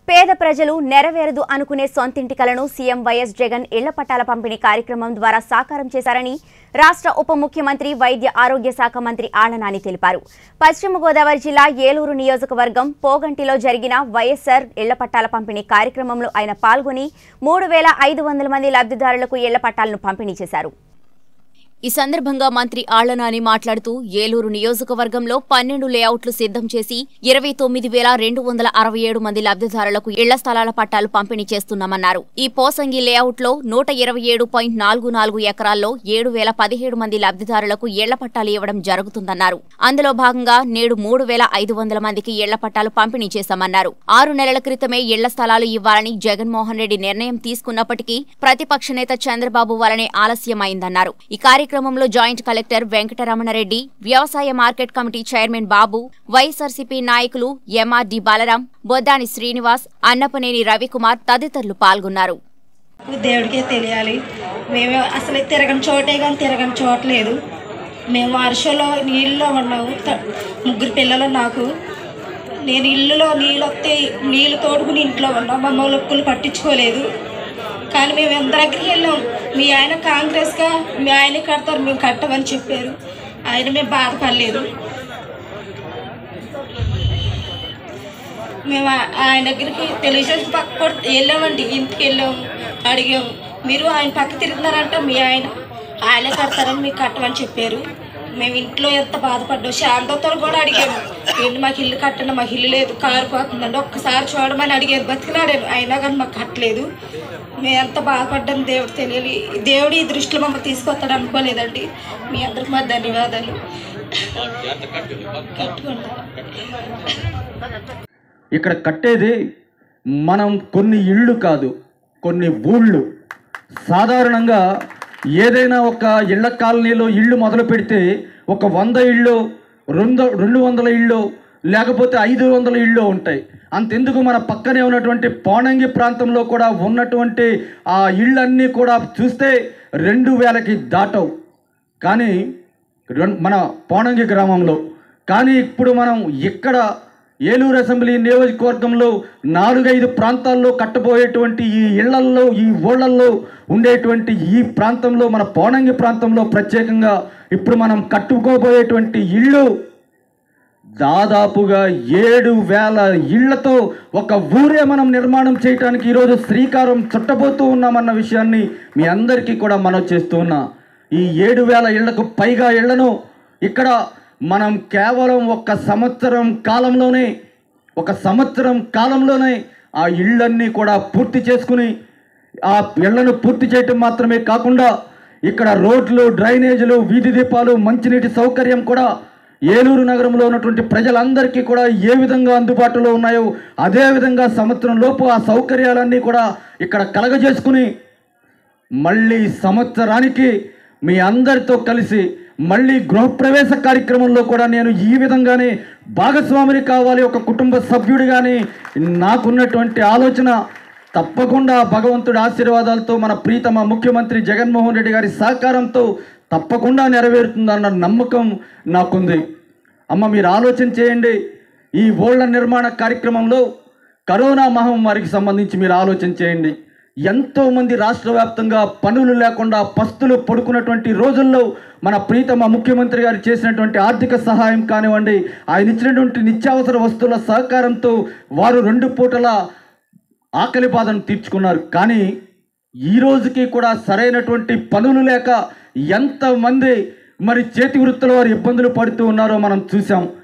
పేద ప్రజలు నెరవేరదు అనుకునే సొంతింటి కలను సీఎం వైఎస్ జగన్ ఇళ్ల పట్టాల పంపిణీ కార్యక్రమం ద్వారా సాకారం చేశారని రాష్ట్ర ఉప ముఖ్యమంత్రి వైద్య ఆరోగ్య శాఖ మంత్రి ఆళ్లనాని తెలిపారు పశ్చిమ గోదావరి జిల్లా ఏలూరు నియోజకవర్గం పోగంటిలో జరిగిన వైఎస్ఆర్ ఇళ్ల పట్టాల పంపిణీ కార్యక్రమంలో ఆయన పాల్గొని మూడు వేల ఐదు వందల మంది లబ్ధిదారులకు ఇళ్ల పట్టాలను పంపిణీ చేశారు ఈ సందర్భంగా మంత్రి ఆళ్లనాని మాట్లాడుతూ ఏలూరు నియోజకవర్గంలో పన్నెండు లేఅవుట్లు సిద్ధం చేసి ఇరవై తొమ్మిది వేల రెండు వందల అరవై ఏడు మంది లబ్ధిదారులకు ఇళ్ల స్థలాల పట్టాలు పంపిణీ చేస్తున్నామన్నారు ఈ పోసంగి లేఅవుట్లో నూట ఇరవై ఏడు పాయింట్ నాలుగు నాలుగు ఎకరాల్లో ఏడు వేల పదిహేడు మంది లబ్ధిదారులకు ఇళ్ల పట్టాలు ఇవ్వడం జరుగుతుందన్నారు అందులో భాగంగా నేడు మూడు వేల ఐదు వందల మందికి ఇళ్ల పట్టాలు పంపిణీ చేశామన్నారు ఆరు నెలల క్రితమే ఇళ్ల స్థలాలు ఇవ్వాలని జగన్మోహన్ రెడ్డి నిర్ణయం తీసుకున్నప్పటికీ ప్రతిపక్ష నేత చంద్రబాబు వలనే ఆలస్యమైందన్నారు ఈ కార్యక్రమంలో జాయింట్ కలెక్టర్ వెంకటరమణరెడ్డి వ్యవసాయ మార్కెట్ కమిటీ చైర్మన్ బాబు వైఎస్ఆర్సీపీ నాయకులు ఎంఆర్డి బాలరాం బొద్దాని శ్రీనివాస్ అన్నపనేని రవికుమార్ తదితరులు పాల్గొన్నారు దేవుడికే తెలియాలి మేము అసలు తిరగని చోటే కానీ తిరగని చోట్లేదు మేము వర్షంలో నీళ్ళలో ఉన్నాము త- ముగ్గురు పిల్లలు నాకు నేను ఇల్లులో నీళ్ళు వస్తే నీళ్ళు తోడుకుని ఇంట్లో ఉన్నాం మమ్మల్ని ఒక్కరు పట్టించుకోలేదు కానీ మేము ఎంత దగ్గరికి వెళ్ళాం మీ ఆయన కాంగ్రెస్గా మీ ఆయన కడతారు మేము కట్టమని చెప్పారు ఆయన మేము బాధపడలేదు మేము ఆ- ఆయన దగ్గరికి తెలుగుదేశం పక్క కూడా వెళ్ళామండి ఇంటికి వెళ్ళాము అడిగాము మీరు ఆయన పక్క తిరుగుతున్నారంట మీ ఆయన ఆయనే కడతారని మీకు కట్టమని చెప్పారు మేము ఇంట్లో ఎంత బాధపడ్డాం శాంతతో కూడా అడిగాము ఏంటి మాకు ఇల్లు కట్టండి మాకు ఇల్లు లేదు కారు పోతుందండి ఒక్కసారి చూడమని అడిగారు బతికినాడాను అయినా కానీ మాకు కట్టలేదు మేము ఎంత బాధపడ్డాం దేవుడు తెలియాలి దేవుడు ఈ దృష్టిలో మమ్మల్ని తీసుకొస్తాడు అనుకోలేదండి మీ అందరికి మా ధన్యవాదాలు కట్టుకుంటాం ఇక్కడ కట్టేది మనం కొన్ని ఇళ్ళు కాదు కొన్ని ఊళ్ళు సాధారణంగా ఏదైనా ఒక ఇళ్ల కాలనీలో ఇళ్ళు మొదలు పెడితే ఒక వంద ఇళ్ళు రెండు రెండు వందల ఇళ్ళు లేకపోతే ఐదు వందల ఇళ్ళు ఉంటాయి అంతెందుకు మన పక్కనే ఉన్నటువంటి పోనంగి ప్రాంతంలో కూడా ఉన్నటువంటి ఆ ఇళ్ళన్నీ కూడా చూస్తే రెండు వేలకి దాటవు కానీ రెం- మన పోనంగి గ్రామంలో కానీ ఇప్పుడు మనం ఇక్కడ ఏలూరు అసెంబ్లీ నియోజకవర్గంలో నాలుగైదు ప్రాంతాల్లో కట్టబోయేటువంటి ఈ ఇళ్లల్లో ఈ ఊళ్ళల్లో ఉండేటువంటి ఈ ప్రాంతంలో మన పోనంగి ప్రాంతంలో ప్రత్యేకంగా ఇప్పుడు మనం కట్టుకోబోయేటువంటి ఇళ్ళు దాదాపుగా ఏడు వేల ఇళ్లతో ఒక ఊరే మనం నిర్మాణం చేయడానికి ఈరోజు శ్రీకారం చుట్టబోతూ ఉన్నామన్న విషయాన్ని మీ అందరికీ కూడా మనం చేస్తూ ఉన్నా ఈ ఏడు వేల ఇళ్లకు పైగా ఇళ్లను ఇక్కడ మనం కేవలం ఒక సంవత్సరం కాలంలోనే ఒక సంవత్సరం కాలంలోనే ఆ ఇళ్ళన్నీ కూడా పూర్తి చేసుకుని ఆ ఇళ్లను పూర్తి చేయటం మాత్రమే కాకుండా ఇక్కడ రోడ్లు డ్రైనేజీలు వీధి దీపాలు మంచినీటి సౌకర్యం కూడా ఏలూరు నగరంలో ఉన్నటువంటి ప్రజలందరికీ కూడా ఏ విధంగా అందుబాటులో ఉన్నాయో అదే విధంగా సంవత్సరం లోపు ఆ సౌకర్యాలన్నీ కూడా ఇక్కడ కలగజేసుకుని మళ్ళీ సంవత్సరానికి మీ అందరితో కలిసి మళ్ళీ గృహప్రవేశ కార్యక్రమంలో కూడా నేను ఈ విధంగానే భాగస్వామిని కావాలి ఒక కుటుంబ సభ్యుడిగాని నాకున్నటువంటి ఆలోచన తప్పకుండా భగవంతుడి ఆశీర్వాదాలతో మన ప్రీతమ ముఖ్యమంత్రి జగన్మోహన్ రెడ్డి గారి సహకారంతో తప్పకుండా నెరవేరుతుందన్న నమ్మకం నాకుంది అమ్మ మీరు ఆలోచన చేయండి ఈ ఓళ్ల నిర్మాణ కార్యక్రమంలో కరోనా మహమ్మారికి సంబంధించి మీరు ఆలోచన చేయండి ఎంతోమంది రాష్ట్ర వ్యాప్తంగా పనులు లేకుండా పస్తులు పడుకున్నటువంటి రోజుల్లో మన ప్రీతమ ముఖ్యమంత్రి గారు చేసినటువంటి ఆర్థిక సహాయం కానివ్వండి ఆయన ఇచ్చినటువంటి నిత్యావసర వస్తువుల సహకారంతో వారు రెండు పూటల ఆకలి బాధను తీర్చుకున్నారు కానీ ఈ రోజుకి కూడా సరైనటువంటి పనులు లేక ఎంతమంది మరి చేతి వృత్తుల వారు ఇబ్బందులు పడుతూ ఉన్నారో మనం చూసాం